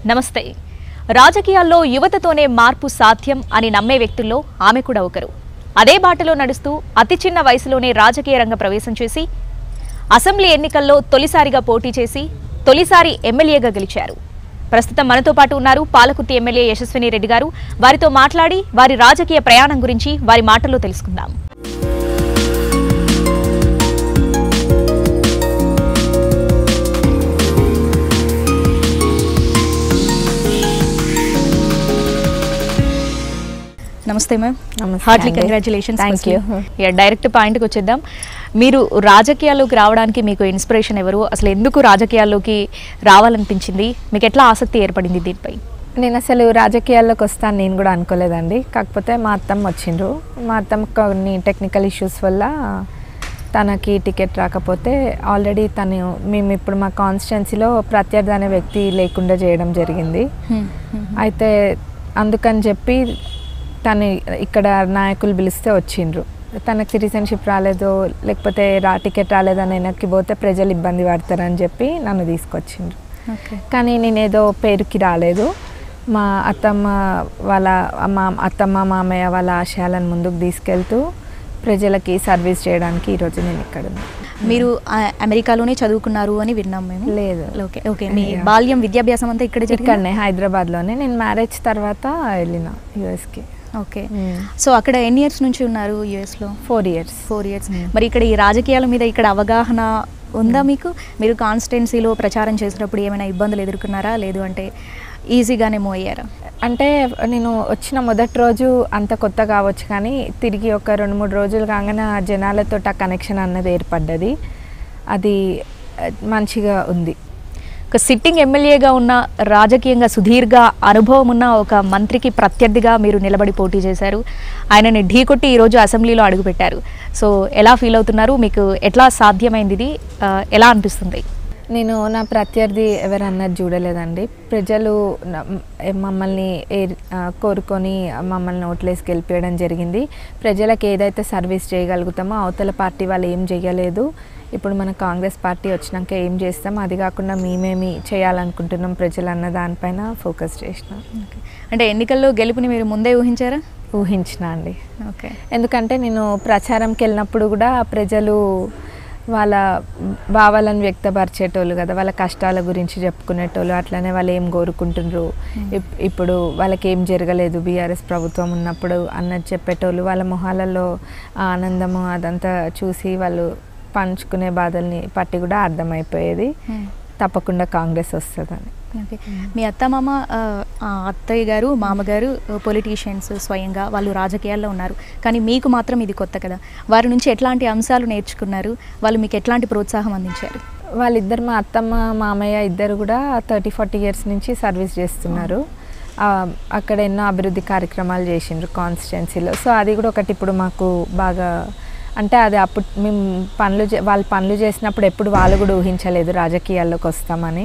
నమస్తే రాజకీయాల్లో యువతతోనే మార్పు సాధ్యం అని నమ్మే వ్యక్తుల్లో ఆమె కూడా ఒకరు అదే బాటలో నడుస్తూ అతి చిన్న వయసులోనే రాజకీయ రంగ ప్రవేశం చేసి అసెంబ్లీ ఎన్నికల్లో తొలిసారిగా పోటీ చేసి తొలిసారి ఎమ్మెల్యేగా గెలిచారు ప్రస్తుతం మనతో పాటు ఉన్నారు పాలకుర్తి ఎమ్మెల్యే యశస్విని రెడ్డి గారు వారితో మాట్లాడి వారి రాజకీయ ప్రయాణం గురించి వారి మాటల్లో తెలుసుకుందాం నమస్తే మ్యామ్ నమస్తే హార్ట్లీ అండి. Congratulations Thank you. డైరెక్ట్ పాయింట్కి వచ్చేద్దాం మీరు రాజకీయాల్లోకి రావడానికి మీకు ఇన్స్పిరేషన్ ఎవరు అసలు ఎందుకు రాజకీయాల్లోకి రావాలనిపించింది మీకు ఎట్లా ఆసక్తి ఏర్పడింది దీనిపై నేను అసలు రాజకీయాల్లోకి వస్తాను నేను కూడా అనుకోలేదండి కాకపోతే మా అత్తమ్మ వచ్చిండ్రు మా అత్తమ్మ కొన్ని టెక్నికల్ ఇష్యూస్ వల్ల తనకి టికెట్ రాకపోతే ఆల్రెడీ తను మేము ఇప్పుడు మా కాన్స్టిట్యున్సీలో ప్రత్యర్థి అనే వ్యక్తి లేకుండా చేయడం జరిగింది అయితే అందుకని చెప్పి తను ఇక్కడ నాయకులు పిలిస్తే వచ్చిండ్రు తనకు సిటిజన్షిప్ రాలేదు లేకపోతే రా టికెట్ రాలేదని వెనక్కి పోతే ప్రజలు ఇబ్బంది పడతారని చెప్పి నన్ను తీసుకొచ్చిండ్రు కానీ నేనేదో పేరుకి రాలేదు మా అత్తమ్మ వాళ్ళ మా అత్తమ్మ మామయ్య వాళ్ళ ఆశయాలను ముందుకు తీసుకెళ్తూ ప్రజలకి సర్వీస్ చేయడానికి ఈరోజు నేను ఇక్కడ ఉన్నాను. మీరు ఆ, అమెరికాలోనే చదువుకున్నారు అని విన్నాం మేము లేదు ఓకే ఓకే మీ Yeah. బాల్యం విద్యాభ్యాసం అంతా ఇక్కడ జరిగిందా? ఇక్కడనే హైదరాబాద్లోనే నేను మ్యారేజ్ తర్వాత వెళ్ళిన యూఎస్కి ఓకే సో అక్కడ ఎన్ని ఇయర్స్ నుంచి ఉన్నారు యుఎస్లో four years four years Hmm. మరి ఇక్కడ ఈ రాజకీయాల మీద ఇక్కడ అవగాహన ఉందా మీకు మీరు కాన్స్టిట్యున్సీలో ప్రచారం చేసేటప్పుడు ఏమైనా ఇబ్బందులు ఎదుర్కొన్నారా లేదు అంటే ఈజీగానే మూవ్ అయ్యారా అంటే నేను వచ్చిన మొదటి రోజు అంత కొత్త కావచ్చు కానీ తిరిగి ఒక రెండు మూడు రోజులు కాగానే ఆ జనాలతో ఆ కనెక్షన్ అన్నది ఏర్పడ్డది అది ఆ, మంచిగా ఉంది ఒక సిట్టింగ్ ఎమ్మెల్యేగా ఉన్న రాజకీయంగా సుదీర్ఘ అనుభవం ఉన్న ఒక మంత్రికి ప్రత్యర్థిగా మీరు నిలబడి పోటీ చేశారు ఆయనని ఢీకొట్టి ఈరోజు అసెంబ్లీలో అడుగుపెట్టారు సో ఎలా ఫీల్ అవుతున్నారు మీకు ఎట్లా సాధ్యమైంది ఇది ఆ, ఎలా అనిపిస్తుంది నేను నా ప్రత్యర్థి ఎవరన్నది చూడలేదండి ప్రజలు న- మమ్మల్ని ఏ- ఆ, కోరుకొని మమ్మల్ని ఓట్లేసి గెలిపేయడం జరిగింది ప్రజలకు ఏదైతే సర్వీస్ చేయగలుగుతామో అవతల పార్టీ వాళ్ళు ఏం చేయలేదు ఇప్పుడు మన కాంగ్రెస్ పార్టీ వచ్చినాక ఏం చేస్తాం అది కాకుండా మేమేమి చేయాలనుకుంటున్నాం ప్రజలు అన్న దానిపైన ఫోకస్ చేసిన అంటే ఎన్నికల్లో గెలుపుని మీరు ముందే ఊహించారా ఊహించిన అండి ఓకే ఎందుకంటే నేను ప్రచారంకి వెళ్ళినప్పుడు కూడా ప్రజలు వాళ్ళ భావాలను వ్యక్తపరిచేటోళ్ళు కదా వాళ్ళ కష్టాల గురించి చెప్పుకునేటోళ్ళు అట్లనే వాళ్ళు ఏం కోరుకుంటుండ్రు ఇప్- ఇప్పుడు వాళ్ళకి ఏం జరగలేదు బీఆర్ఎస్ ప్రభుత్వం ఉన్నప్పుడు అన్నది చెప్పేటోళ్ళు వాళ్ళ మొహాలలో ఆ ఆనందము అదంతా చూసి వాళ్ళు పంచుకునే బాధల్ని పట్టి కూడా అర్థమైపోయేది తప్పకుండా కాంగ్రెస్ వస్తుందని ఓకే మీ అత్త మామ ఆ, ఆ అత్తయ్య గారు మామగారు పొలిటీషియన్స్ స్వయంగా వాళ్ళు రాజకీయాల్లో ఉన్నారు కానీ మీకు మాత్రం ఇది కొత్త కదా వారి నుంచి ఎట్లాంటి అంశాలు నేర్చుకున్నారు వాళ్ళు మీకు ఎట్లాంటి ప్రోత్సాహం అందించారు వాళ్ళిద్దరు మా అత్తమ్మ మామయ్య ఇద్దరు కూడా థర్టీ ఫార్టీ ఇయర్స్ నుంచి సర్వీస్ చేస్తున్నారు ఆ, అక్కడ ఎన్నో అభివృద్ధి కార్యక్రమాలు చేసిండ్రు కాన్స్టిట్యున్సీలో సో అది కూడా ఒకటి ఇప్పుడు మాకు బాగా అంటే అది అప్పుడు మేము పనులు చే- వాళ్ళు పనులు చేసినప్పుడు ఎప్పుడు వాళ్ళు కూడా ఊహించలేదు రాజకీయాల్లోకి వస్తామని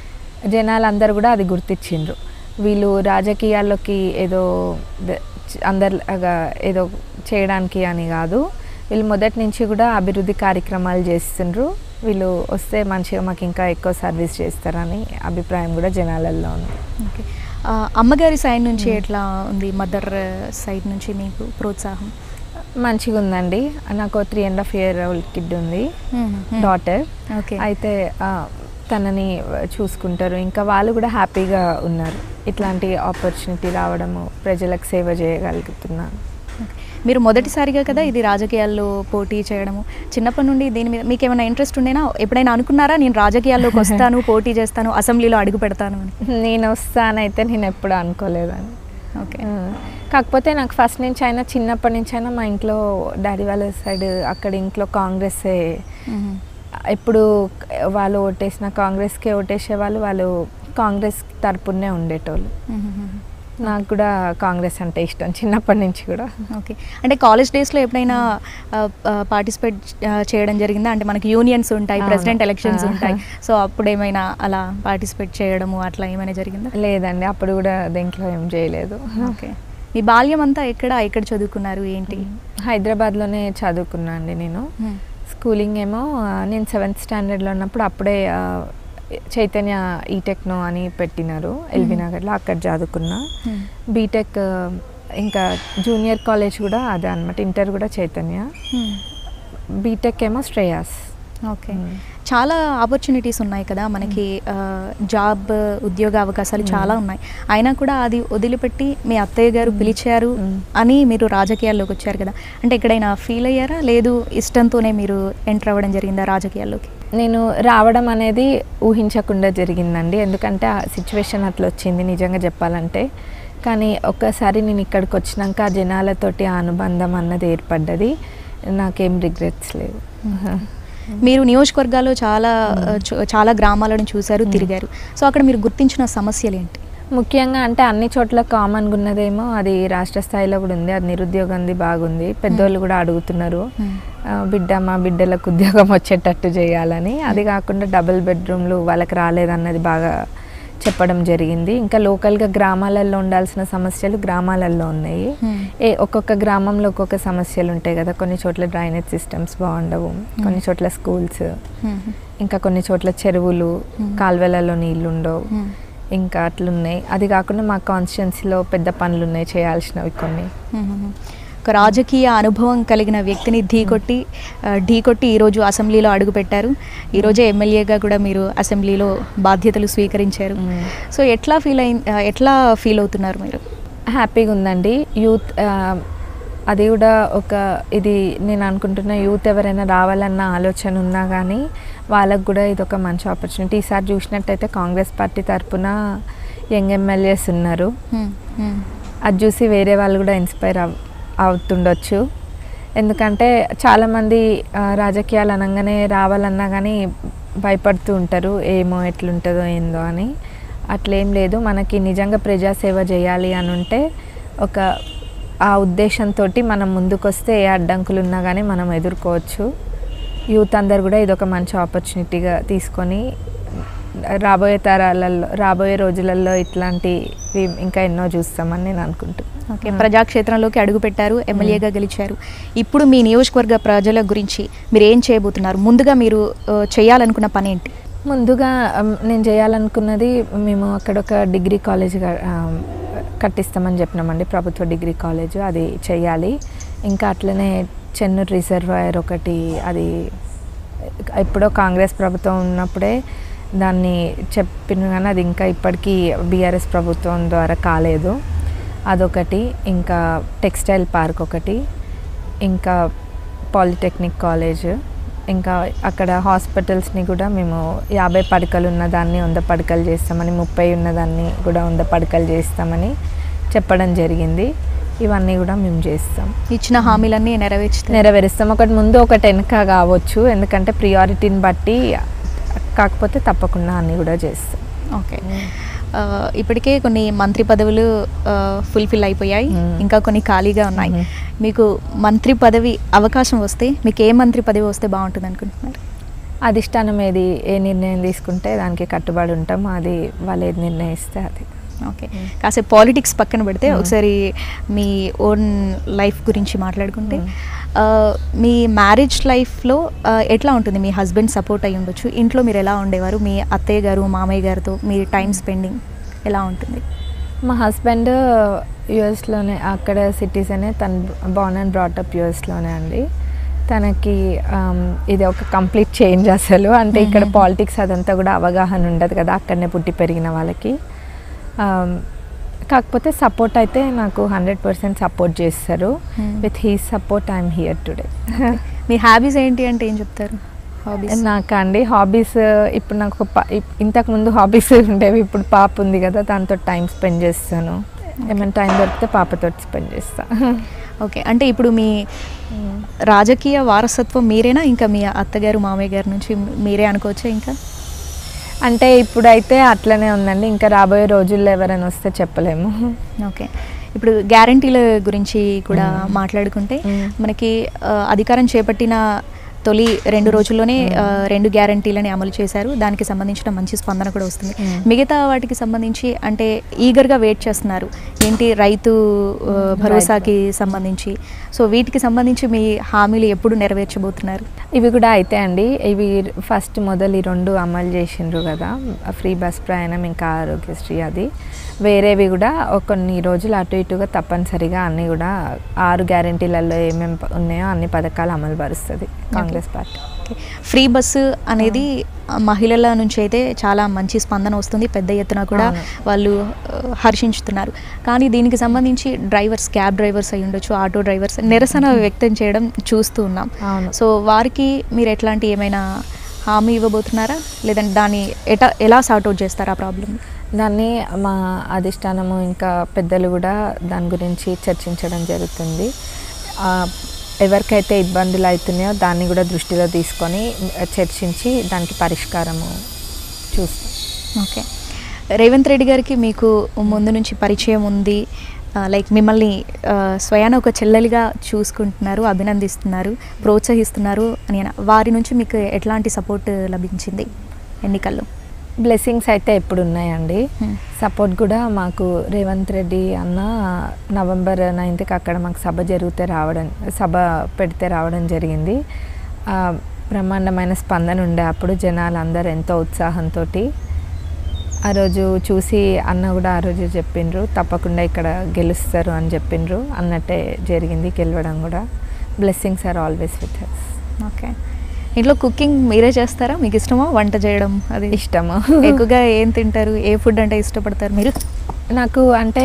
జనాలందరూ కూడా అది గుర్తించిండ్రు వీళ్ళు రాజకీయాల్లోకి ఏదో ద- చ- అందరిలాగా ఏదో చేయడానికి అని కాదు వీళ్ళు మొదటి నుంచి కూడా అభివృద్ధి కార్యక్రమాలు చేస్తుండ్రు వీళ్ళు వస్తే మంచిగా మాకు ఇంకా ఎక్కువ సర్వీస్ చేస్తారని అభిప్రాయం కూడా జనాలలో ఉంది ఓకే ఆ, అమ్మగారి సైడ్ నుంచి ఎట్లా ఉంది మదర్ సైడ్ నుంచి మీకు ప్రోత్సాహం మంచిగా ఉందండి నాకు three and half year old kid ఉంది డాటర్ ఓకే అయితే ఆ, తనని చూసుకుంటారు ఇంకా వాళ్ళు కూడా హ్యాపీగా ఉన్నారు ఇట్లాంటి ఆపర్చునిటీ రావడము ప్రజలకు సేవ చేయగలుగుతున్నాను మీరు మొదటిసారిగా కదా ఇది రాజకీయాల్లో పోటీ చేయడము చిన్నప్పటి నుండి దీని మీద మీకు ఏమైనా ఇంట్రెస్ట్ ఉండేనా ఎప్పుడైనా అనుకున్నారా నేను రాజకీయాల్లోకి వస్తాను పోటీ చేస్తాను అసెంబ్లీలో అడుగు పెడతాను అని నేను వస్తానైతే నేను ఎప్పుడు అనుకోలేదండి ఓకే ఆ, కాకపోతే నాకు ఫస్ట్ నుంచి అయినా చిన్నప్పటి నుంచి అయినా మా ఇంట్లో డాడీ వాళ్ళ సైడ్ అక్కడ ఇంట్లో కాంగ్రెస్సే ఎప్పుడు వాళ్ళు ఓటేసిన కాంగ్రెస్కే ఓటేసే వాళ్ళు వాళ్ళు కాంగ్రెస్ తరపునే ఉండేటోళ్ళు నాకు కూడా కాంగ్రెస్ అంటే ఇష్టం చిన్నప్పటి నుంచి కూడా ఓకే అంటే కాలేజ్ డేస్లో ఎప్పుడైనా పార్టిసిపేట్ చేయడం జరిగిందా అంటే మనకి యూనియన్స్ ఉంటాయి అవును. ప్రెసిడెంట్ ఎలక్షన్స్ ఆహా. ఉంటాయి సో అప్పుడు ఏమైనా అలా పార్టిసిపేట్ చేయడము అట్లా ఏమైనా జరిగిందా లేదండి అప్పుడు కూడా దేంట్లో ఏం చేయలేదు ఓకే మీ బాల్యం అంతా ఎక్కడ ఎక్కడ చదువుకున్నారు ఏంటి హైదరాబాద్లోనే చదువుకున్నా అండి నేను స్కూలింగ్ ఏమో ఆ, నేను సెవెంత్ స్టాండర్డ్లో ఉన్నప్పుడు అప్పుడే ఆ, చైతన్య ఈ టెక్నో అని పెట్టినారు ఎల్బీ నగర్లో అక్కడ చదువుకున్నా Hmm. బీటెక్ ఇంకా జూనియర్ కాలేజ్ కూడా అదే అనమాట ఇంటర్ కూడా చైతన్య బీటెక్ ఏమో శ్రేయాస్ ఓకే Hmm. చాలా ఆపర్చునిటీస్ ఉన్నాయి కదా మనకి ఆ, జాబ్ ఉద్యోగ అవకాశాలు చాలా ఉన్నాయి అయినా కూడా అది వదిలిపెట్టి మీ అత్తయ్య గారు పిలిచారు Hmm. అని మీరు రాజకీయాల్లోకి వచ్చారు కదా అంటే ఎక్కడైనా ఫీల్ అయ్యారా లేదు ఇష్టంతోనే మీరు ఎంటర్ అవ్వడం జరిగిందా రాజకీయాల్లోకి నేను రావడం అనేది ఊహించకుండా జరిగిందండి ఎందుకంటే ఆ సిచ్యువేషన్ అట్లా వచ్చింది నిజంగా చెప్పాలంటే కానీ ఒక్కసారి నేను ఇక్కడికి వచ్చినాక ఆ జనాలతోటి ఆ అనుబంధం అన్నది ఏర్పడ్డది నాకేం రిగ్రెట్స్ లేవు మీరు నియోజకవర్గాల్లో చాలా ఆ, చు- చాలా గ్రామాలను చూశారు తిరిగారు సో అక్కడ మీరు గుర్తించిన సమస్యలు ఏంటి ముఖ్యంగా అంటే అన్ని చోట్ల కామన్గా ఉన్నదేమో అది రాష్ట్ర స్థాయిలో కూడా ఉంది అది నిరుద్యోగంది బాగుంది పెద్దోళ్ళు కూడా అడుగుతున్నారు ఆ, బిడ్డ మా బిడ్డలకు ఉద్యోగం వచ్చేటట్టు చేయాలని అది కాకుండా డబుల్ బెడ్రూమ్లు వాళ్ళకి రాలేదన్నది బాగా చెప్పడం జరిగింది ఇంకా లోకల్గా గ్రామాలలో ఉండాల్సిన సమస్యలు గ్రామాలలో ఉన్నాయి Hmm. ఏ ఒక్కొక్క గ్రామంలో ఒక్కొక్క సమస్యలు ఉంటాయి కదా కొన్ని చోట్ల డ్రైనేజ్ సిస్టమ్స్ బాగుండవు కొన్ని చోట్ల స్కూల్స్ ఇంకా కొన్ని చోట్ల చెరువులు Hmm. కాల్వలలో నీళ్ళు ఉండవు Hmm. ఇంకా అట్లున్నాయి అది కాకుండా మా కాన్స్టిట్యున్సీలో పెద్ద పనులు ఉన్నాయి చేయాల్సినవి కొన్ని మ్మ్. ఒక రాజకీయ అనుభవం కలిగిన వ్యక్తిని ఢీకొట్టి ఆ, ఢీకొట్టి ఈరోజు అసెంబ్లీలో అడుగుపెట్టారు ఈరోజే ఎమ్మెల్యేగా కూడా మీరు అసెంబ్లీలో బాధ్యతలు స్వీకరించారు మ్మ్. సో ఎట్లా ఫీల్ అయి ఆ, ఎట్లా ఫీల్ అవుతున్నారు మీరు హ్యాపీగా ఉందండి యూత్ ఆ, అది కూడా ఒక ఇది నేను అనుకుంటున్న యూత్ ఎవరైనా రావాలన్న ఆలోచన ఉన్నా కానీ వాళ్ళకు కూడా ఇది ఒక మంచి ఆపర్చునిటీ ఈసారి చూసినట్టయితే కాంగ్రెస్ పార్టీ తరపున యంగ్ ఎమ్మెల్యేస్ ఉన్నారు మ్మ్. మ్మ్. అది చూసి వేరే వాళ్ళు కూడా ఇన్స్పైర్ అవ్ అవుతుండొచ్చు ఎందుకంటే చాలామంది ఆ, రాజకీయాలు అనగానే రావాలన్నా కానీ భయపడుతూ ఉంటారు ఏమో ఎట్లుంటుందో ఏందో అని అట్లేం లేదు మనకి నిజంగా ప్రజాసేవ చేయాలి అని ఉంటే ఒక ఆ ఉద్దేశంతో మనం ముందుకొస్తే ఏ అడ్డంకులు ఉన్నా కానీ మనం ఎదుర్కోవచ్చు యూత్ అందరు కూడా ఇది ఒక మంచి ఆపర్చునిటీగా తీసుకొని రాబోయే తరాలలో రాబోయే రోజులలో ఇట్లాంటివి ఇంకా ఎన్నో చూస్తామని నేను అనుకుంటున్నాను ఓకే ప్రజాక్షేత్రంలోకి అడుగుపెట్టారు ఎమ్మెల్యేగా గెలిచారు ఇప్పుడు మీ నియోజకవర్గ ప్రజల గురించి మీరు ఏం చేయబోతున్నారు ముందుగా మీరు ఆ, చేయాలనుకున్న పని ఏంటి ముందుగా అమ్, నేను చేయాలనుకున్నది మేము అక్కడ ఒక డిగ్రీ కాలేజ్ క- ఆ, కట్టిస్తామని చెప్పినామండి ప్రభుత్వ డిగ్రీ కాలేజ్ అది చేయాలి ఇంకా అట్లనే చెన్నూరు రిజర్వాయర్ ఒకటి అది ఎప్పుడో కాంగ్రెస్ ప్రభుత్వం ఉన్నప్పుడే దాన్ని చెప్పిన కానీ అది ఇంకా ఇప్పటికీ బీఆర్ఎస్ ప్రభుత్వం ద్వారా కాలేదు అదొకటి ఇంకా టెక్స్టైల్ పార్క్ ఒకటి ఇంకా పాలిటెక్నిక్ కాలేజ్ ఇంకా అక్కడ హాస్పిటల్స్ని కూడా మేము యాభై పడకలు ఉన్న దాన్ని వంద పడకలు చేస్తామని ముప్పై ఉన్నదాన్ని కూడా వంద పడకలు చేస్తామని చెప్పడం జరిగింది ఇవన్నీ కూడా మేము చేస్తాం ఇచ్చిన హామీలన్నీ నెరవేర్చుతారు నెరవేరుస్తాం ఒకటి ముందు ఒకటి వెనక కావచ్చు ఎందుకంటే ప్రియారిటీని బట్టి కాకపోతే తప్పకుండా అన్నీ కూడా చేస్తాం ఓకే ఆ, ఇప్పటికే కొన్ని మంత్రి పదవులు ఫుల్ఫిల్ అయిపోయాయి మ్మ్. ఇంకా కొన్ని ఖాళీగా ఉన్నాయి మ్మ్. మీకు మంత్రి పదవి అవకాశం వస్తే మీకు ఏ మంత్రి పదవి వస్తే బాగుంటుంది అనుకుంటున్నారు అధిష్టానం ఏది ఏ నిర్ణయం తీసుకుంటే దానికి కట్టుబడి ఉంటాం అది వాళ్ళు ఏది నిర్ణయిస్తే అది ఓకే కాసేపు పాలిటిక్స్ పక్కన పెడితే మ్మ్. ఒకసారి మీ ఓన్ లైఫ్ గురించి మాట్లాడుకుంటే మ్మ్. ఆ, మీ మ్యారేజ్ లైఫ్లో ఆ, ఎట్లా ఉంటుంది మీ హస్బెండ్ సపోర్ట్ అయి ఉండొచ్చు ఇంట్లో మీరు ఎలా ఉండేవారు మీ అత్తయ్య గారు మామయ్య గారితో మీ టైం స్పెండింగ్ ఎలా ఉంటుంది మా హస్బెండ్ యుఎస్లోనే అక్కడ సిటిజనే తను బాన్ అండ్ బ్రాటప్ యుఎస్లోనే అండి తనకి ఆమ్, ఇది ఒక కంప్లీట్ చేంజ్ అసలు అంటే ఇక్కడ మ్మ్. పాలిటిక్స్ అదంతా కూడా అవగాహన ఉండదు కదా అక్కడనే పుట్టి పెరిగిన వాళ్ళకి ఆమ్, కాకపోతే సపోర్ట్ అయితే నాకు హండ్రెడ్ పర్సెంట్ సపోర్ట్ చేస్తారు Hmm. With he support I'm here today మీ హ్యాబీస్ ఏంటి అంటే ఏం చెప్తారు హాబీస్ నాకు అండి హాబీస్ ఇప్పుడు నాకు ఒక పా- ఇప్- ఇంతకు ముందు హాబీస్ ఉండేవి ఇప్పుడు పాప ఉంది కదా దాంతో టైం స్పెండ్ చేస్తాను ఏమైనా టైం దొరికితే పాపతో స్పెండ్ చేస్తా ఓకే అంటే ఇప్పుడు మీ రాజకీయ వారసత్వం మీరేనా ఇంకా మీ అత్తగారు మామయ్య గారి నుంచి మీరే అనుకోవచ్చా ఇంకా అంటే ఇప్పుడైతే అట్లనే ఉందండి ఇంకా రాబోయే రోజుల్లో ఎవరైనా వస్తే చెప్పలేము ఓకే ఇప్పుడు గ్యారంటీల గురించి కూడా మ్మ్. మాట్లాడుకుంటే మ్మ్. మనకి ఆ, అధికారం చేపట్టిన తొలి రెండు రోజుల్లోనే ఆ, రెండు గ్యారంటీలని అమలు చేశారు దానికి సంబంధించిన మంచి స్పందన కూడా వస్తుంది మ్మ్. మిగతా వాటికి సంబంధించి అంటే ఈగర్గా వెయిట్ చేస్తున్నారు ఏంటి రైతు ఆ, భరోసాకి సంబంధించి సో వీటికి సంబంధించి మీ హామీలు ఎప్పుడు నెరవేర్చబోతున్నారు ఇవి కూడా అయితే అండి ఇవి ఫస్ట్ మొదలు ఈ రెండు అమలు చేసిండ్రు కదా ఫ్రీ బస్ ప్రయాణం ఇంకా ఆరోగ్యశ్రీ అది వేరేవి కూడా ఒక కొన్ని రోజులు అటు ఇటుగా తప్పనిసరిగా అన్నీ కూడా ఆరు గ్యారంటీలలో ఏమేమి ఉన్నాయో అన్ని పథకాలు అమలు పరుస్తుంది Congress party okay. Free bus అనేది ఆ, మహిళల నుంచి అయితే చాలా మంచి స్పందన వస్తుంది పెద్ద ఎత్తున కూడా అవును. వాళ్ళు ఆ, హర్షించుతున్నారు కానీ దీనికి సంబంధించి డ్రైవర్స్ క్యాబ్ డ్రైవర్స్ అయి ఉండొచ్చు ఆటో డ్రైవర్స్ నిరసన వ్యక్తం చేయడం చూస్తూ ఉన్నాం అవును సో వారికి మీరు ఎట్లాంటి ఏమైనా హామీ ఇవ్వబోతున్నారా లేదంటే దాన్ని ఎటా ఎలా సార్ట్అవుట్ చేస్తారా ఆ ప్రాబ్లమ్ దాన్ని మా అధిష్టానము ఇంకా పెద్దలు కూడా దాని గురించి చర్చించడం జరుగుతుంది ఆ, ఎవరికైతే ఇబ్బందులు అవుతున్నాయో దాన్ని కూడా దృష్టిలో తీసుకొని చర్చించి దానికి పరిష్కారము చూస్తాం ఓకే రేవంత్ రెడ్డి గారికి మీకు ముందు నుంచి పరిచయం ఉంది లైక్ మిమ్మల్ని ఆ, స్వయాన ఒక చెల్లెలిగా చూసుకుంటున్నారు అభినందిస్తున్నారు ప్రోత్సహిస్తున్నారు అని అన- వారి నుంచి మీకు ఎట్లాంటి సపోర్ట్ లభించింది ఎన్నికల్లో బ్లెస్సింగ్స్ అయితే ఎప్పుడు ఉన్నాయండి Hmm. సపోర్ట్ కూడా మాకు రేవంత్ రెడ్డి అన్న నవంబర్ నైన్త్కి అక్కడ మాకు సభ జరిగితే రావడం సభ పెడితే రావడం జరిగింది ఆ, బ్రహ్మాండమైన స్పందన ఉండే అప్పుడు జనాలు అందరు ఎంతో ఉత్సాహంతో ఆ రోజు చూసి అన్న కూడా ఆ రోజు చెప్పిండ్రు తప్పకుండా ఇక్కడ గెలుస్తారు అని చెప్పిండ్రు అన్నట్టే జరిగింది గెలవడం కూడా blessings are always with his okay ఇంట్లో కుకింగ్ మీరే చేస్తారా మీకు ఇష్టమా వంట చేయడం అది ఇష్టము ఎక్కువగా ఏం తింటారు ఏ ఫుడ్ అంటే ఇష్టపడతారు మీరు నాకు అంటే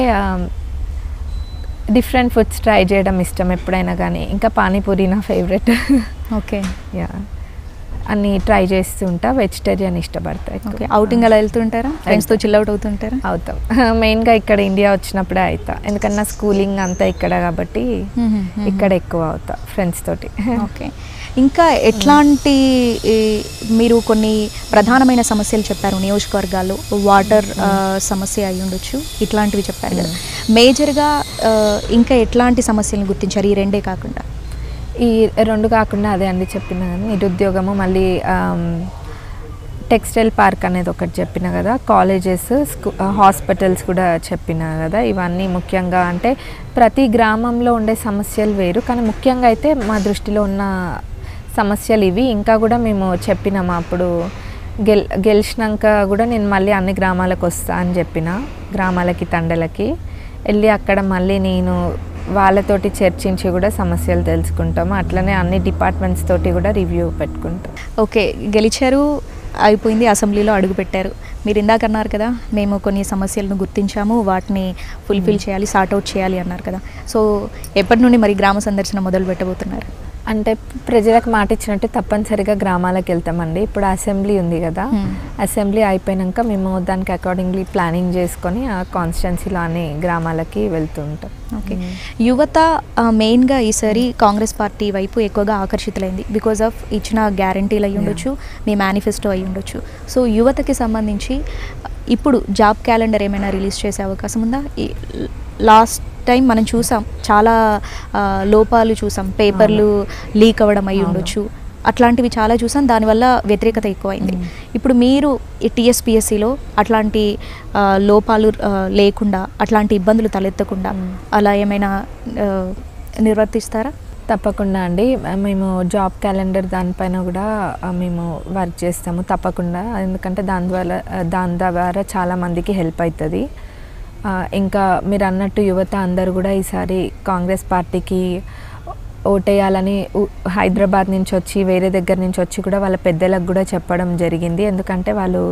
డిఫరెంట్ ఫుడ్స్ ట్రై చేయడం ఇష్టం ఎప్పుడైనా కానీ ఇంకా పానీపూరి నా ఫేవరెట్ ఓకే యా అన్ని ట్రై చేస్తుంటా వెజిటేరియన్ ఇష్టపడతా ఎక్కువ. ఓకే అవుటింగ్ అలా వెళ్తుంటారా ఫ్రెండ్స్తో చిల్ అవుట్ అవుతుంటారా అవుతాం మెయిన్గా ఇక్కడ ఇండియా వచ్చినప్పుడే అవుతా ఎందుకంటే నా స్కూలింగ్ అంతా ఇక్కడ కాబట్టి మ్మ్, మ్మ్. ఇక్కడ ఎక్కువ అవుతా ఫ్రెండ్స్ తోటి ఓకే ఇంకా ఎట్లాంటి ఈ, మీరు కొన్ని ప్రధానమైన సమస్యలు చెప్పారు నియోజకవర్గాల్లో వాటర్ ఆ, సమస్య అయి ఉండొచ్చు ఇట్లాంటివి చెప్పారు కదా మేజర్గా ఆ, ఇంకా ఎట్లాంటి సమస్యలను గుర్తించారు ఈ రెండే కాకుండా ఈ రెండు కాకుండా అదే అండి చెప్పిన కదా, నిరుద్యోగము మళ్ళీ టెక్స్టైల్ పార్క్ అనేది ఒకటి చెప్పిన కదా కాలేజెస్ స్కూ హాస్పిటల్స్ కూడా చెప్పిన కదా ఇవన్నీ ముఖ్యంగా అంటే ప్రతి గ్రామంలో ఉండే సమస్యలు వేరు కానీ ముఖ్యంగా అయితే మా దృష్టిలో ఉన్న సమస్యలు ఇవి ఇంకా కూడా మేము చెప్పినాము అప్పుడు గెల్ గెలిచినాక కూడా నేను మళ్ళీ అన్ని గ్రామాలకు వస్తా అని చెప్పిన గ్రామాలకి తండలకి వెళ్ళి అక్కడ మళ్ళీ నేను వాళ్ళతోటి చర్చించి కూడా సమస్యలు తెలుసుకుంటాము అట్లనే అన్ని డిపార్ట్మెంట్స్ తోటి కూడా రివ్యూ పెట్టుకుంటాం ఓకే గెలిచారు అయిపోయింది అసెంబ్లీలో అడుగుపెట్టారు మీరు ఇందాక అన్నారు కదా మేము కొన్ని సమస్యలను గుర్తించాము వాటిని ఫుల్ఫిల్ చేయాలి సార్ట్అవుట్ చేయాలి అన్నారు కదా సో ఎప్పటి నుండి మరి గ్రామ సందర్శన మొదలు పెట్టబోతున్నారు అంటే ప్రజలకు మాట ఇచ్చినట్టు తప్పనిసరిగా గ్రామాలకు వెళ్తామండి ఇప్పుడు అసెంబ్లీ ఉంది కదా Hmm. అసెంబ్లీ అయిపోయాక మేము దానికి అకార్డింగ్లీ ప్లానింగ్ చేసుకొని ఆ కాన్స్టిట్యున్సీలో అన్ని గ్రామాలకి వెళ్తుంటాం ఓకే యువత ఆ, మెయిన్గా ఈసారి కాంగ్రెస్ పార్టీ వైపు ఎక్కువగా ఆకర్షితులైంది బికాజ్ ఆఫ్ ఇచ్చిన గ్యారంటీలు అయి ఉండొచ్చు మీ మేనిఫెస్టో అయి ఉండొచ్చు సో యువతకి సంబంధించి ఇప్పుడు జాబ్ క్యాలెండర్ ఏమైనా రిలీజ్ చేసే అవకాశం ఉందా లాస్ట్ టైం మనం చూసాం చాలా ఆ, లోపాలు చూసాం పేపర్లు లీక్ అవ్వడం అయి అవును. ఉండొచ్చు అట్లాంటివి చాలా చూసాం దానివల్ల వ్యతిరేకత ఎక్కువైంది మ్మ్. ఇప్పుడు మీరు ఈ టీఎస్పిఎస్సిలో అట్లాంటి ఆ, లోపాలు ఆ, లేకుండా అట్లాంటి ఇబ్బందులు తలెత్తకుండా మ్మ్. అలా ఏమైనా ఆ, నిర్వర్తిస్తారా తప్పకుండా అండి మేము జాబ్ క్యాలెండర్ దానిపైన కూడా ఆ, మేము వర్క్ చేస్తాము తప్పకుండా ఎందుకంటే దాని ద్వారా దాని ద్వారా చాలా మందికి హెల్ప్ అవుతుంది ఆ, ఇంకా మీరు అన్నట్టు యువత అందరూ కూడా ఈసారి కాంగ్రెస్ పార్టీకి ఓటేయాలని ఉ- హైదరాబాద్ నుంచి వచ్చి వేరే దగ్గర నుంచి వచ్చి కూడా వాళ్ళ పెద్దలకు కూడా చెప్పడం జరిగింది ఎందుకంటే వాళ్ళు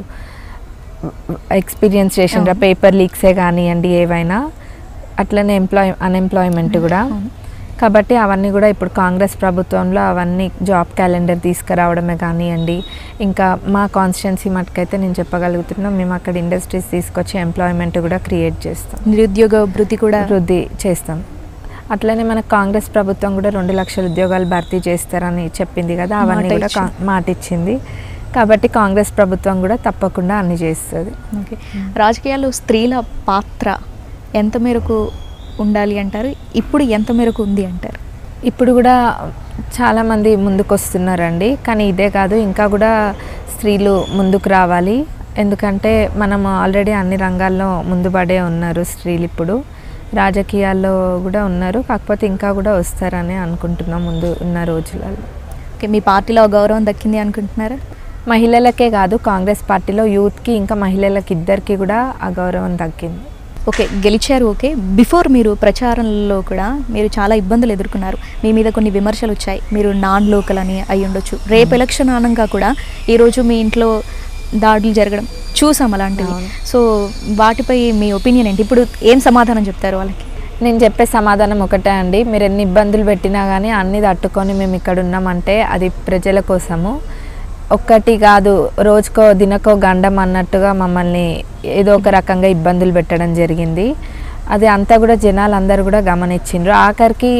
ఎక్స్పీరియన్స్ చేసిండ్రు అవును. పేపర్ లీక్సే కానివ్వండి ఏవైనా అట్లనే ఎంప్లాయ్ అన్ఎంప్లాయ్మెంట్ కూడా అవును. కాబట్టి అవన్నీ కూడా ఇప్పుడు కాంగ్రెస్ ప్రభుత్వంలో అవన్నీ జాబ్ క్యాలెండర్ తీసుకురావడమే కానివ్వండి ఇంకా మా కాన్స్టిట్యున్సీ మటుకైతే నేను చెప్పగలుగుతున్నా మేము అక్కడ ఇండస్ట్రీస్ తీసుకొచ్చి ఎంప్లాయ్మెంట్ కూడా క్రియేట్ చేస్తాం నిరుద్యోగ వృత్తి కూడా వృద్ధి చేస్తాం అట్లనే మన కాంగ్రెస్ ప్రభుత్వం కూడా రెండు లక్షల ఉద్యోగాలు భర్తీ చేస్తారని చెప్పింది కదా అవన్నీ మాట కూడా కా- ఇచ్చింది. మాట ఇచ్చింది కాబట్టి కాంగ్రెస్ ప్రభుత్వం కూడా తప్పకుండా అన్ని చేస్తుంది ఓకే రాజకీయాల్లో స్త్రీల పాత్ర ఎంత మేరకు ఉండాలి అంటారు ఇప్పుడు ఎంత మేరకు ఉంది అంటారు ఇప్పుడు కూడా చాలామంది ముందుకు వస్తున్నారండి కానీ ఇదే కాదు ఇంకా కూడా స్త్రీలు ముందుకు రావాలి ఎందుకంటే మనం ఆల్రెడీ అన్ని రంగాల్లో ముందుపడే ఉన్నారు స్త్రీలు ఇప్పుడు రాజకీయాల్లో కూడా ఉన్నారు కాకపోతే ఇంకా కూడా వస్తారని అనుకుంటున్నాం ముందు ఉన్న రోజులలో ఓకే మీ పార్టీలో ఆ గౌరవం దక్కింది అనుకుంటున్నారా మహిళలకే కాదు కాంగ్రెస్ పార్టీలో యూత్కి ఇంకా మహిళలకి ఇద్దరికి కూడా ఆ గౌరవం దక్కింది ఓకే గెలిచారు ఓకే బిఫోర్ మీరు ప్రచారంలో కూడా మీరు చాలా ఇబ్బందులు ఎదుర్కొన్నారు మీ మీద కొన్ని విమర్శలు వచ్చాయి మీరు నాన్ లోకల్ అని అయి ఉండొచ్చు రేపు ఎలక్షన్ ఆనంగా కూడా ఈరోజు మీ ఇంట్లో దాడులు జరగడం చూసాం అలాంటివి అవును. సో వాటిపై మీ ఒపీనియన్ ఏంటి ఇప్పుడు ఏం సమాధానం చెప్తారు వాళ్ళకి నేను చెప్పే సమాధానం ఒకటే అండి మీరు ఎన్ని ఇబ్బందులు పెట్టినా కానీ అన్ని తట్టుకొని మేము ఇక్కడ ఉన్నామంటే అది ప్రజల కోసము ఒక్కటి కాదు రోజుకో దినకో గండం అన్నట్టుగా మమ్మల్ని ఏదో ఒక రకంగా ఇబ్బందులు పెట్టడం జరిగింది అది అంతా కూడా జనాలు అందరూ కూడా గమనించిండ్రు ఆఖరికి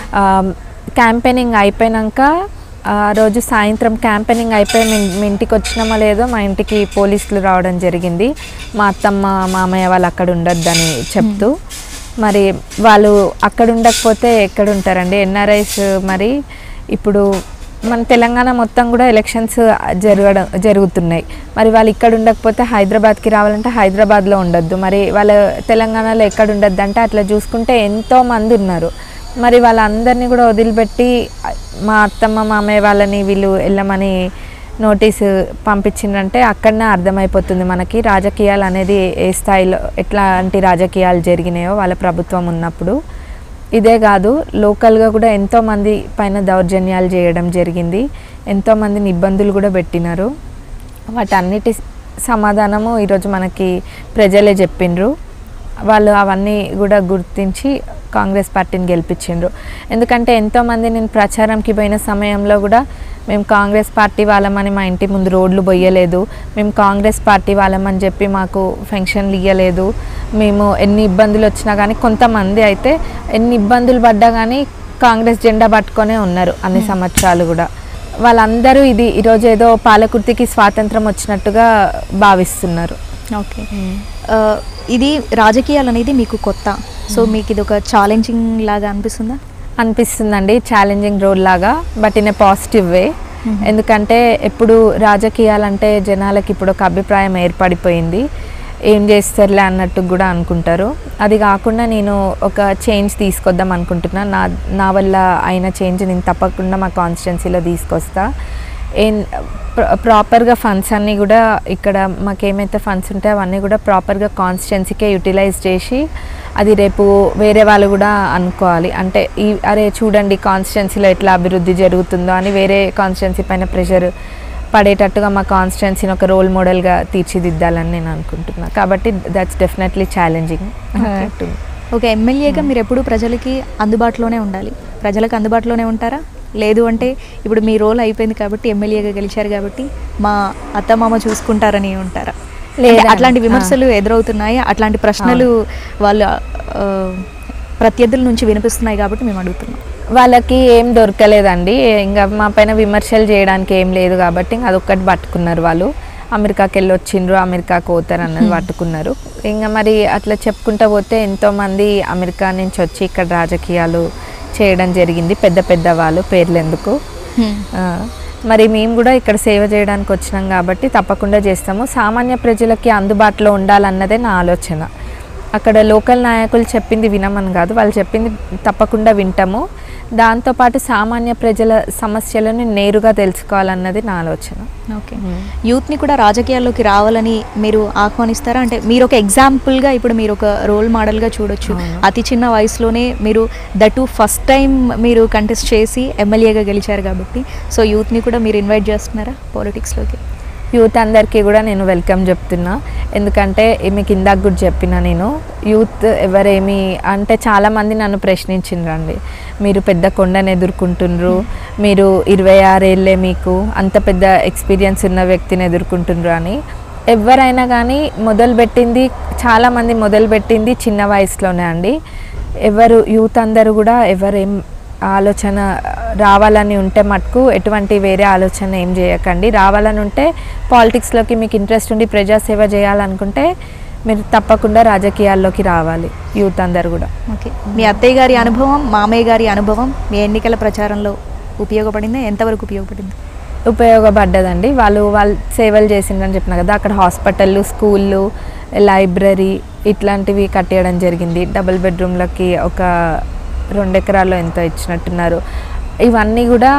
క్యాంపెయినింగ్ అయిపోయినాక ఆ రోజు సాయంత్రం క్యాంపెయినింగ్ అయిపోయి మీ మీ ఇంటికి వచ్చినామో లేదో మా ఇంటికి పోలీసులు రావడం జరిగింది మా అత్తమ్మ మామయ్య వాళ్ళు అక్కడ ఉండొద్దని చెప్తూ మరి వాళ్ళు అక్కడ ఉండకపోతే ఎక్కడ ఉంటారండి ఎన్ఆర్ఐస్ మరి ఇప్పుడు మన తెలంగాణ మొత్తం కూడా ఎలక్షన్స్ జరగడం జరుగుతున్నాయి మరి వాళ్ళు ఇక్కడ ఉండకపోతే హైదరాబాద్కి రావాలంటే హైదరాబాద్లో ఉండొద్దు మరి వాళ్ళ తెలంగాణలో ఎక్కడ ఉండొద్దు అంటే అట్లా చూసుకుంటే ఎంతో మంది ఉన్నారు మరి వాళ్ళందరినీ కూడా వదిలిపెట్టి మా అత్తమ్మ మామయ్య వాళ్ళని వీళ్ళు వెళ్ళమని నోటీసు పంపించిందంటే అక్కడనే అర్థమైపోతుంది మనకి రాజకీయాలు అనేది ఏ స్థాయిలో ఎట్లాంటి రాజకీయాలు జరిగినాయో వాళ్ళ ప్రభుత్వం ఉన్నప్పుడు ఇదే కాదు లోకల్గా కూడా ఎంతోమంది పైన దౌర్జన్యాలు చేయడం జరిగింది ఎంతోమందిని ఇబ్బందులు కూడా పెట్టినారు వాటన్నిటి సమాధానము ఈరోజు మనకి ప్రజలే చెప్పిండ్రు వాళ్ళు అవన్నీ కూడా గుర్తించి కాంగ్రెస్ పార్టీని గెలిపించిండ్రు ఎందుకంటే ఎంతోమంది నేను ప్రచారంకి పోయిన సమయంలో కూడా మేము కాంగ్రెస్ పార్టీ వాళ్ళమని మా ఇంటి ముందు రోడ్లు పోయలేదు మేము కాంగ్రెస్ పార్టీ వాళ్ళమని చెప్పి మాకు ఫెన్షన్లు ఇవ్వలేదు మేము ఎన్ని ఇబ్బందులు వచ్చినా కానీ కొంతమంది అయితే ఎన్ని ఇబ్బందులు పడ్డా కానీ కాంగ్రెస్ జెండా పట్టుకొనే ఉన్నారు అన్ని సంవత్సరాలు కూడా వాళ్ళందరూ ఇది ఈరోజు ఏదో పాలకుర్తికి స్వాతంత్రం వచ్చినట్టుగా భావిస్తున్నారు ఓకే ఆ, ఇది రాజకీయాలు అనేది మీకు కొత్త సో మీకు ఇది ఒక ఛాలెంజింగ్ లాగా అనిపిస్తుందా అనిపిస్తుందండి ఛాలెంజింగ్ రోల్ లాగా but in a positive way Mhm. ఎందుకంటే ఎప్పుడు రాజకీయాలంటే జనాలకి ఇప్పుడు ఒక అభిప్రాయం ఏర్పడిపోయింది ఏం చేస్తారులే అన్నట్టు కూడా అనుకుంటారు అది కాకుండా నేను ఒక చేంజ్ తీసుకొద్దాం అనుకుంటున్నా నా నా వల్ల అయిన చేంజ్ నేను తప్పకుండా మా కాన్స్టిట్యున్సీలో తీసుకొస్తా ఏం ప్రాపర్గా ఫండ్స్ అన్నీ కూడా ఇక్కడ మాకేమైతే ఫండ్స్ ఉంటాయో అవన్నీ కూడా ప్రాపర్గా కాన్స్టిట్యున్సీకే యూటిలైజ్ చేసి అది రేపు వేరే వాళ్ళు కూడా అనుకోవాలి అంటే ఈ అరే చూడండి కాన్స్టిట్యున్సీలో ఎట్లా అభివృద్ధి జరుగుతుందో అని వేరే కాన్స్టిట్యున్సీ పైన ప్రెషర్ పడేటట్టుగా మా కాన్స్టిట్యున్సీని ఒక రోల్ మోడల్గా తీర్చిదిద్దాలని నేను అనుకుంటున్నాను కాబట్టి that's definitely challenging Okay. Okay ఎమ్మెల్యేగా మీరు ఎప్పుడూ ప్రజలకి అందుబాటులోనే ఉండాలి ప్రజలకు అందుబాటులోనే ఉంటారా లేదు అంటే ఇప్పుడు మీ రోల్ అయిపోయింది కాబట్టి ఎమ్మెల్యేగా గెలిచారు కాబట్టి మా అత్తమామ చూసుకుంటారని ఉంటారా లేదా. అంటే అట్లాంటి విమర్శలు ఎదురవుతున్నాయి అట్లాంటి ప్రశ్నలు వాళ్ళ ఆ, ప్రత్యర్థుల నుంచి వినిపిస్తున్నాయి కాబట్టి మేము అడుగుతున్నాం వాళ్ళకి ఏం దొరకలేదండి ఇంకా మా పైన విమర్శలు చేయడానికి ఏం లేదు కాబట్టి ఇంకా అదొక్కటి పట్టుకున్నారు వాళ్ళు అమెరికాకి వెళ్ళి వచ్చిండ్రు అమెరికాకి పోతారు అన్నది పట్టుకున్నారు ఇంకా మరి అట్లా చెప్పుకుంటా పోతే ఎంతోమంది అమెరికా నుంచి వచ్చి ఇక్కడ రాజకీయాలు చేయడం జరిగింది పెద్ద పెద్ద వాళ్ళు పేర్లు ఎందుకు ఆ, మరి మేము కూడా ఇక్కడ సేవ చేయడానికి వచ్చినాం కాబట్టి తప్పకుండా చేస్తాము సామాన్య ప్రజలకి అందుబాటులో ఉండాలన్నదే నా ఆలోచన అక్కడ లోకల్ నాయకులు చెప్పింది వినమని కాదు వాళ్ళు చెప్పింది తప్పకుండా వింటాము దాంతోపాటు సామాన్య ప్రజల సమస్యలను నేరుగా తెలుసుకోవాలన్నది నా ఆలోచన ఓకే యూత్ని కూడా రాజకీయాల్లోకి రావాలని మీరు ఆహ్వానిస్తారా అంటే మీరు ఒక ఎగ్జాంపుల్గా ఇప్పుడు మీరు ఒక రోల్ మోడల్గా చూడొచ్చు అవును. అతి చిన్న వయసులోనే మీరు దట్ ఫస్ట్ టైం మీరు కంటెస్ట్ చేసి ఎమ్మెల్యేగా గెలిచారు కాబట్టి సో యూత్ని కూడా మీరు ఇన్వైట్ చేస్తున్నారా పాలిటిక్స్లోకి యూత్ అందరికీ కూడా నేను వెల్కమ్ చెప్తున్నా ఎందుకంటే మీకు ఇందాక కూడా చెప్పిన నేను యూత్ ఎవరేమి అంటే చాలామంది నన్ను ప్రశ్నించిండ్రండి మీరు పెద్ద కొండను ఎదుర్కొంటుండ్రు మీరు ఇరవై ఆరేళ్ళే మీకు అంత పెద్ద ఎక్స్పీరియన్స్ ఉన్న వ్యక్తిని ఎదుర్కొంటుండ్రు అని ఎవరైనా కానీ మొదలుపెట్టింది చాలామంది మొదలుపెట్టింది చిన్న వయసులోనే అండి ఎవరు యూత్ అందరూ కూడా ఎవరేం ఆలోచన రావాలని ఉంటే మటుకు ఎటువంటి వేరే ఆలోచన ఏం చేయకండి రావాలని ఉంటే పాలిటిక్స్లోకి మీకు ఇంట్రెస్ట్ ఉండి ప్రజాసేవ చేయాలనుకుంటే మీరు తప్పకుండా రాజకీయాల్లోకి రావాలి యూత్ అందరు కూడా ఓకే మీ అత్తయ్య గారి అనుభవం మామయ్య గారి అనుభవం మీ ఎన్నికల ప్రచారంలో ఉపయోగపడిందా ఎంతవరకు ఉపయోగపడింది ఉపయోగపడ్డదండి వాళ్ళు వాళ్ళు సేవలు చేసిండ్రని చెప్పిన కదా అక్కడ హాస్పిటళ్ళు స్కూళ్ళు లైబ్రరీ ఇట్లాంటివి కట్టేయడం జరిగింది డబుల్ బెడ్రూమ్లకి ఒక రెండు ఎకరాల్లో ఎంతో ఇచ్చినట్టున్నారు ఇవన్నీ కూడా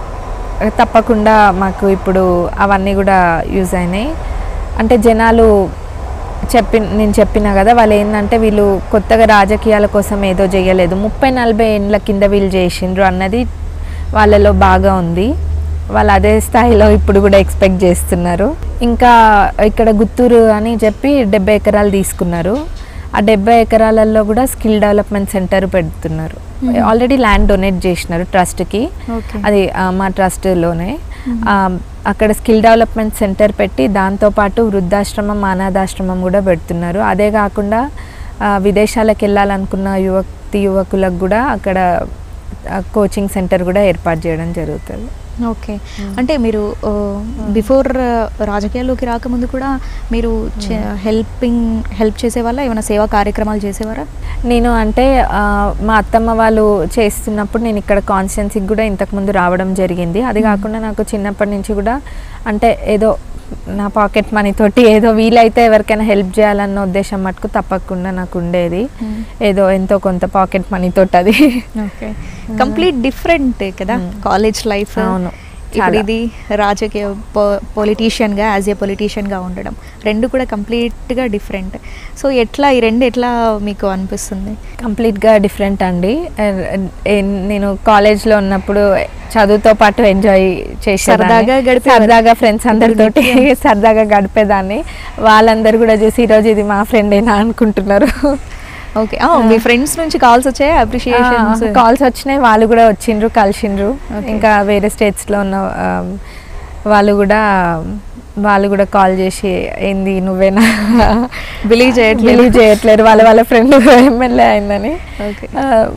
తప్పకుండా మాకు ఇప్పుడు అవన్నీ కూడా యూజ్ అయినాయి అంటే జనాలు చెప్పి నేను చెప్పిన కదా వాళ్ళు ఏంటంటే వీళ్ళు కొత్తగా రాజకీయాల కోసం ఏదో చేయలేదు ముప్పై నలభై ఏండ్ల కింద వీళ్ళు చేసిండ్రు అన్నది వాళ్ళలో బాగా ఉంది వాళ్ళు అదే స్థాయిలో ఇప్పుడు కూడా ఎక్స్పెక్ట్ చేస్తున్నారు ఇంకా ఇక్కడ గుత్తూరు అని చెప్పి డెబ్బై ఎకరాలు తీసుకున్నారు ఆ డెబ్బై ఎకరాలలో కూడా స్కిల్ డెవలప్మెంట్ సెంటర్ పెడుతున్నారు ఆల్రెడీ ల్యాండ్ డొనేట్ చేసినారు ట్రస్ట్కి ఓకే అది ఆ, మా ట్రస్ట్లోనే ఆ, అక్కడ స్కిల్ డెవలప్మెంట్ సెంటర్ పెట్టి దాంతోపాటు వృద్ధాశ్రమం అనాథాశ్రమం కూడా పెడుతున్నారు అదే కాకుండా ఆ, విదేశాలకు వెళ్ళాలనుకున్న యువతి యువకులకు కూడా అక్కడ ఆ, కోచింగ్ సెంటర్ కూడా ఏర్పాటు చేయడం జరుగుతుంది ఓకే అంటే మీరు బిఫోర్ రాజకీయాల్లోకి రాకముందు కూడా మీరు హెల్పింగ్ హెల్ప్ చేసేవాళ్ళ ఏమైనా సేవా కార్యక్రమాలు చేసేవారా నేను అంటే ఆ, మా అత్తమ్మ వాళ్ళు చేస్తున్నప్పుడు నేను ఇక్కడ కాన్స్టిట్యున్సీకి కూడా ఇంతకుముందు రావడం జరిగింది అది కాకుండా నాకు చిన్నప్పటి నుంచి కూడా అంటే ఏదో నా పాకెట్ మనీ తోటి ఏదో వీలైతే ఎవరికైనా హెల్ప్ చేయాలన్న ఉద్దేశం మటుకు తప్పకుండా నాకు ఉండేది Hmm. ఏదో ఎంతో కొంత పాకెట్ మనీ తోటి అది ఓకే కంప్లీట్ డిఫరెంట్ కదా కాలేజ్ లైఫ్ అవును, ఇప్పుడు చాలా. ఇది రాజకీయ పొలిటీషియన్గా యాజ్ ఏ పొలిటీషియన్గా ఉండడం రెండు కూడా కంప్లీట్గా డిఫరెంట్ సో ఎట్లా ఈ రెండు ఎట్లా మీకు అనిపిస్తుంది కంప్లీట్గా డిఫరెంట్ అండి ఏ- ఏ- నేను కాలేజ్లో ఉన్నప్పుడు చదువుతో పాటు ఎంజాయ్ చేసేదాన్ని సరదాగా గడిపేవారు. సరదాగా ఫ్రెండ్స్ అందరితోటి సరదాగా గడిపేదాన్ని వాళ్ళందరూ కూడా చూసి ఈరోజు ఇది మా ఫ్రెండేనా అనుకుంటున్నారు ఓకే మీ ఫ్రెండ్స్ నుంచి కాల్స్ వచ్చాయి అప్రిషియేషన్స్ కాల్స్ వచ్చినాయి వాళ్ళు కూడా వచ్చిండ్రు కలిసిండ్రు Okay. ఇంకా వేరే స్టేట్స్లో ఉన్న ఆ, వాళ్ళు కూడా వాళ్ళు కూడా కాల్ చేసి ఏంది నువ్వేనా బిలీవ్ చేయట్లేదు బిలీవ్ చేయట్లేరు వాళ్ళ వాళ్ళ ఫ్రెండ్ ఎమ్మెల్యే అయిందని okay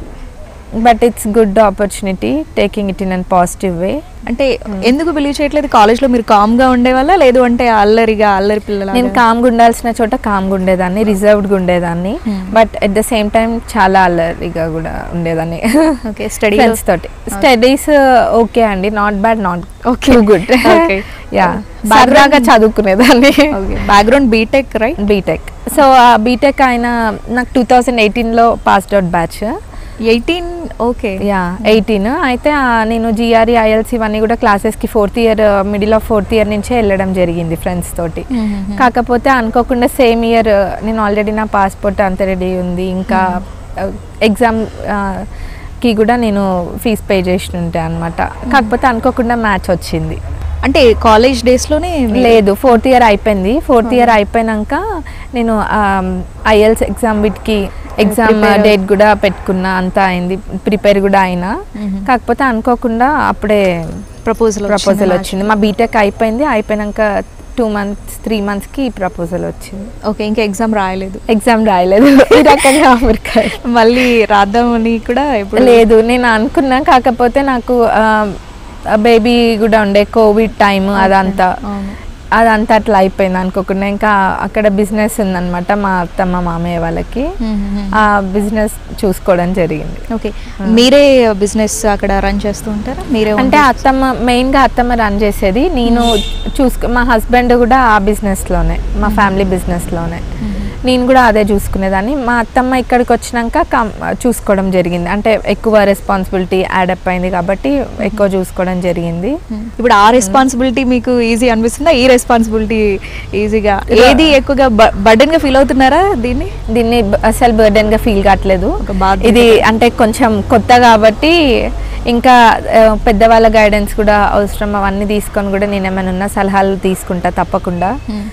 but it's good opportunity taking it in and positive way అంటే ఎందుకు బిలీవ్ చేయట్లేదు కాలేజ్లో మీరు కామ్గా ఉండేవాళ్ళ లేదు అంటే అల్లరిగా అల్లరి పిల్లల నేను కామ్గా ఉండాల్సిన చోట కామ్గా ఉండేదాన్ని రిజర్వ్డ్గా ఉండేదాన్ని Hmm. But at the same time చాలా అల్లరిగా కూడా ఉండేదాన్ని ఓకే స్టడీ ఫ్రెండ్స్ తోటి స్టడీస్ ఓకే అండి not bad not Okay. Okay good Okay. Yeah Background- సరదాగా చదువుకునేదాన్ని okay background BTech right BTech so ఆ బీటెక్ ఆయన నాకు టూ థౌజండ్ ఎయిటీన్లో passed out batch eighteen okay yeah eighteen అయితే ఆ, నేను జిఆర్ఈ ఐఎల్స్ ఇవన్నీ కూడా క్లాసెస్కి fourth year middle of fourth year నుంచే వెళ్ళడం జరిగింది ఫ్రెండ్స్ తోటి కాకపోతే అనుకోకుండా సేమ్ ఇయర్ నేను ఆల్రెడీ నా పాస్పోర్ట్ అంత రెడీ ఉంది ఇంకా ఎగ్జామ్ కి కూడా నేను ఫీజ్ పే చేసి ఉంటే అనమాట కాకపోతే అనుకోకుండా మ్యాచ్ వచ్చింది అంటే కాలేజ్ డేస్లోనే లేదు ఫోర్త్ ఇయర్ అయిపోయింది ఫోర్త్ ఇయర్ అయిపోయినాక నేను ఐఎల్స్ ఎగ్జామ్ వీటికి ఎగ్జామ్ Prepare- డేట్ కూడా పెట్టుకున్నా అంతా అయింది ప్రిపేర్ కూడా అయినా Mhm. కాకపోతే అనుకోకుండా అప్పుడే ప్రపోజల్ ప్రపోజల్ వచ్చింది మా బీటెక్ అయిపోయింది అయిపోయినాక టూ మంత్స్ త్రీ మంత్స్కి ప్రపోజల్ వచ్చింది ఓకే ఇంకా ఎగ్జామ్ రాయలేదు ఎగ్జామ్ రాయలేదు ఈ రకంగా అమెరికా మళ్ళీ రాద్దామని కూడా ఎప్పుడు లేదు నేను అనుకున్నా కాకపోతే నాకు బేబీ కూడా ఉండే కోవిడ్ టైం అదంతా అవును. అదంతా అట్లా అయిపోయింది అనుకోకుండా ఇంకా అక్కడ బిజినెస్ ఉందన్నమాట మా అత్తమ్మ మామయ్య వాళ్ళకి ఆ బిజినెస్ చూసుకోవడం జరిగింది ఓకే మీరే బిజినెస్ అక్కడ రన్ చేస్తూ ఉంటారా మీరే అంటే అత్తమ్మ మెయిన్గా అత్తమ్మ రన్ చేసేది నేను చూసుకో మా హస్బెండ్ కూడా ఆ బిజినెస్లోనే మా ఫ్యామిలీ బిజినెస్లోనే నేను కూడా అదే చూసుకునేదాన్ని మా అత్తమ్మ ఇక్కడికి వచ్చినాక కం- చూసుకోవడం జరిగింది అంటే ఎక్కువ రెస్పాన్సిబిలిటీ యాడప్ అయింది కాబట్టి ఎక్కువ చూసుకోవడం జరిగింది ఇప్పుడు ఆ రెస్పాన్సిబిలిటీ మీకు ఈజీ అనిపిస్తుందా ఈ రెస్పాన్సిబిలిటీ ఈజీగా ఏది ఎక్కువగా బర్డెన్ గా ఫీల్ అవుతున్నారా దీన్ని దీన్ని బ- అసలు బర్డెన్ గా ఫీల్ కావట్లేదు ఒక బాధ్యత. ఇది అంటే కొంచెం కొత్త కాబట్టి ఇంకా ఆ, పెద్దవాళ్ళ గైడెన్స్ కూడా అవసరం అవన్నీ తీసుకొని కూడా నేను ఏమైనా ఉన్న సలహాలు తీసుకుంటా తప్పకుండా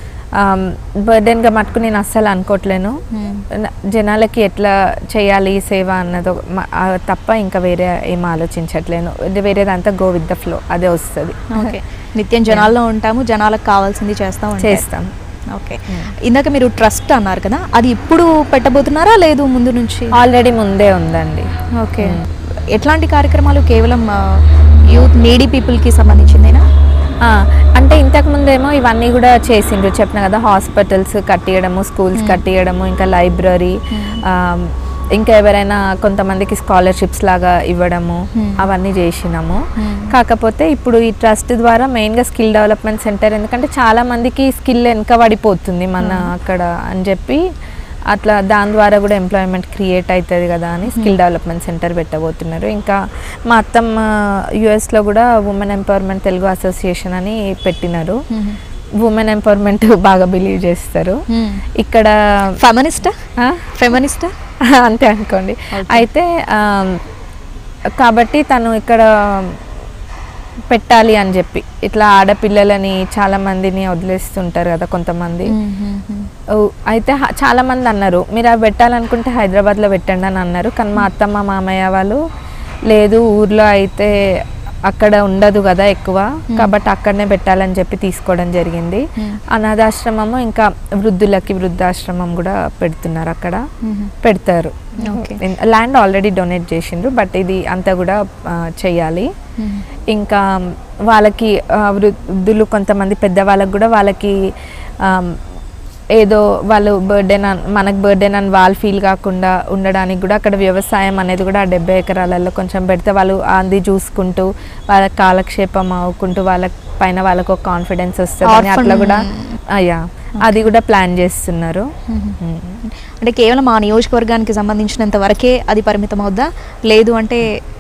బర్డెన్ గా మటుకు నేను అస్సలు అనుకోవట్లేను న- జనాలకి ఎట్లా చేయాలి ఈ సేవ అన్నది ఒక- మ- ఆ తప్ప ఇంకా వేరే ఏం ఆలోచించట్లేను ఇది వేరేదంతా గో విత్ ద ఫ్లో అదే వస్తుంది ఓకే నిత్యం జనాల్లో ఉంటాము జనాలకు కావాల్సింది చేస్తాం అంటే. చేస్తాం ఓకే ఇందాక మీరు ట్రస్ట్ అన్నారు కదా అది ఇప్పుడు పెట్టబోతున్నారా లేదు ముందు నుంచి ఆల్రెడీ ముందే ఉందండి ఓకే ఎట్లాంటి కార్యక్రమాలు కేవలం యూత్ నీడీ పీపుల్కి సంబంధించిందేనా ఆ, అంటే ఇంతకు ముందేమో ఇవన్నీ కూడా చేసిండ్రు చెప్పిన కదా హాస్పిటల్స్ కట్టియడము స్కూల్స్ కట్టియడము ఇంకా లైబ్రరీ ఇంకా ఎవరైనా కొంతమందికి స్కాలర్షిప్స్ లాగా ఇవ్వడము అవన్నీ చేసినాము కాకపోతే ఇప్పుడు ఈ ట్రస్ట్ ద్వారా మెయిన్గా స్కిల్ డెవలప్మెంట్ సెంటర్ ఎందుకంటే చాలా మందికి స్కిల్ వెనక పడిపోతుంది మన అక్కడ అని చెప్పి అట్లా దాని ద్వారా కూడా ఎంప్లాయ్మెంట్ క్రియేట్ అవుతుంది కదా అని స్కిల్ డెవలప్మెంట్ సెంటర్ పెట్టబోతున్నారు ఇంకా మా అత్తమ్మ యుఎస్లో కూడా ఉమెన్ ఎంపవర్మెంట్ తెలుగు అసోసియేషన్ అని పెట్టినారు ఉమెన్ ఎంపవర్మెంట్ బాగా బిలీవ్ చేస్తారు ఇక్కడ ఫెమనిస్టా ఆ? ఫెమనిస్టా అంతే అనుకోండి అయితే ఆమ్, కాబట్టి తను ఇక్కడ పెట్టాలి అని చెప్పి ఇట్లా ఆడపిల్లలని చాలా మందిని వదిలేస్తుంటారు కదా కొంతమంది ఓ, అయితే హ- చాలా మంది అన్నారు మీరు అవి పెట్టాలనుకుంటే హైదరాబాద్లో పెట్టండి అని అన్నారు కానీ మా అత్తమ్మ మామయ్య వాళ్ళు లేదు ఊర్లో అయితే అక్కడ ఉండదు కదా ఎక్కువ కాబట్టి అక్కడనే పెట్టాలని చెప్పి తీసుకోవడం జరిగింది అనాథాశ్రమము ఇంకా వృద్ధులకి వృద్ధాశ్రమం కూడా పెడుతున్నారు అక్కడ పెడతారు Okay. ల్యాండ్ ఆల్రెడీ డొనేట్ చేసిండ్రు బట్ ఇది అంతా కూడా ఆ, చెయ్యాలి ఇంకా వాళ్ళకి ఆ, వృద్ధులు కొంతమంది పెద్దవాళ్ళకి కూడా వాళ్ళకి ఆమ్, ఏదో వాళ్ళు బర్త్డే మనకు బర్త్డే అని వాళ్ళు ఫీల్ కాకుండా ఉండడానికి కూడా అక్కడ వ్యవసాయం అనేది కూడా ఆ డెబ్బై ఎకరాలలో కొంచెం పెడితే వాళ్ళు అది చూసుకుంటూ వాళ్ళ కాలక్షేపం అవ్వుకుంటూ వాళ్ళ పైన వాళ్ళకు ఒక కాన్ఫిడెన్స్ వస్తుంది అట్లా కూడా అయ్యా అది కూడా ప్లాన్ చేస్తున్నారు మ్మ్. అంటే కేవలం ఆ నియోజకవర్గానికి సంబంధించినంత వరకే అది పరిమితం అవుద్దా లేదు అంటే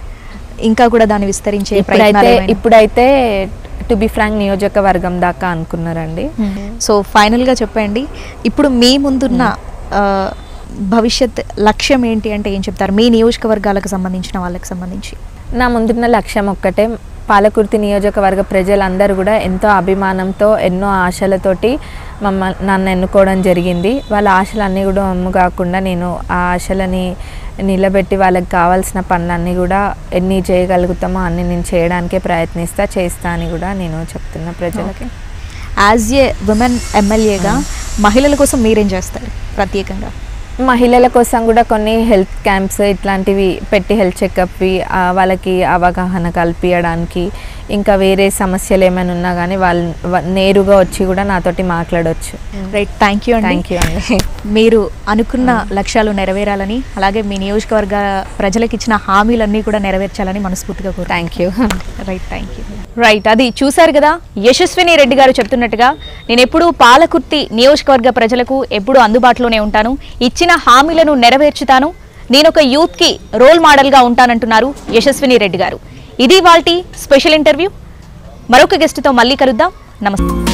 ఇంకా కూడా దాన్ని విస్తరించే ప్రయత్నాలు ఇప్పుడైతే ఏమైనా? ఇప్పుడైతే టు బి ఫ్రాంక్ నియోజకవర్గం దాకా అనుకున్నారండి సో ఫైనల్గా చెప్పండి ఇప్పుడు మీ ముందున్న ఆ, భవిష్యత్ లక్ష్యం ఏంటి అంటే ఏం చెప్తారు మీ నియోజకవర్గాలకు సంబంధించిన వాళ్ళకి సంబంధించి నా ముందున్న లక్ష్యం ఒక్కటే పాలకుర్తి నియోజకవర్గ ప్రజలందరూ కూడా ఎంతో అభిమానంతో ఎన్నో ఆశలతోటి మమ్మల్ని నన్ను ఎన్నుకోవడం జరిగింది వాళ్ళ ఆశలన్నీ కూడా అమ్ము కాకుండా నేను ఆ ఆశలని నిలబెట్టి వాళ్ళకి కావాల్సిన పనులన్నీ కూడా ఎన్ని చేయగలుగుతామో అన్ని నేను చేయడానికే ప్రయత్నిస్తా చేస్తా అని కూడా నేను చెప్తున్నా ప్రజలకి యాజ్ ఏ ఉమెన్ ఎమ్మెల్యేగా మహిళల కోసం మీరేం చేస్తారు ప్రత్యేకంగా మహిళల కోసం కూడా కొన్ని హెల్త్ క్యాంప్స్ ఇట్లాంటివి పెట్టి హెల్త్ చెకప్వి ఆ, వాళ్ళకి అవగాహన కల్పించడానికి ఇంకా వేరే సమస్యలు ఏమైనా ఉన్నా కానీ వాళ్ళు వా- నేరుగా వచ్చి కూడా నాతోటి మాట్లాడవచ్చు రైట్ థ్యాంక్ యూ అండి థ్యాంక్ యూ అండి మీరు అనుకున్న లక్ష్యాలు నెరవేరాలని అలాగే మీ నియోజకవర్గ ప్రజలకు ఇచ్చిన హామీలన్నీ కూడా నెరవేర్చాలని మనస్ఫూర్తిగా కోరు thank you right thank you right అది చూశారు కదా యశస్విని రెడ్డి గారు చెప్తున్నట్టుగా నేను ఎప్పుడూ పాలకుర్తి నియోజకవర్గ ప్రజలకు ఎప్పుడూ అందుబాటులోనే ఉంటాను ఇచ్చిన హామీలను నెరవేర్చుతాను నేను ఒక యూత్ కి రోల్ మోడల్ గా ఉంటానంటున్నారు యశస్విని రెడ్డి గారు ఇది వాల్టి స్పెషల్ ఇంటర్వ్యూ మరొక గెస్ట్ తో మళ్ళీ కలుద్దాం నమస్తే